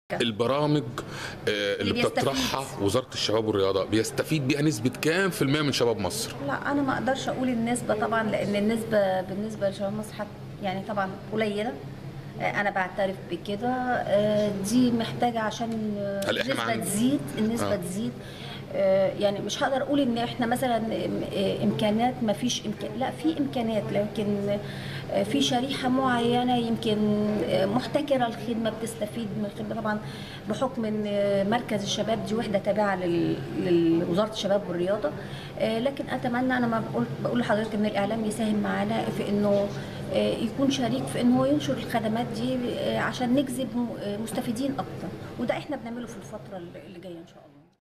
البرامج آه، اللي اللي بيستفيد. بتطرحها وزاره الشباب والرياضه بيستفيد بيها نسبه كام في المية من شباب مصر؟ لا انا ما اقدرش اقول النسبه طبعا لان النسبه بالنسبه لشباب مصر حت يعني طبعا قليله آه، انا بعترف بكده آه، دي محتاجه عشان آه، هل إحنا النسبه معانا- تزيد النسبه آه. تزيد آه، يعني مش هقدر اقول ان احنا مثلا إم- آه، امكانات ما فيش امكان لا في امكانات لكن آه، في شريحه معينه يمكن آه، محتكره الخدمه بتستفيد من الخدمه طبعا بحكم ان آه، مركز الشباب دي وحده تابعه لل- لوزاره الشباب والرياضه آه، لكن اتمنى انا ما بقول بقول لحضرتك ان الاعلام يساهم معانا في انه آه، يكون شريك في انه هو ينشر الخدمات دي آه، عشان نجذب م- آه، مستفيدين اكتر وده احنا بنعمله في الفتره اللي جايه ان شاء الله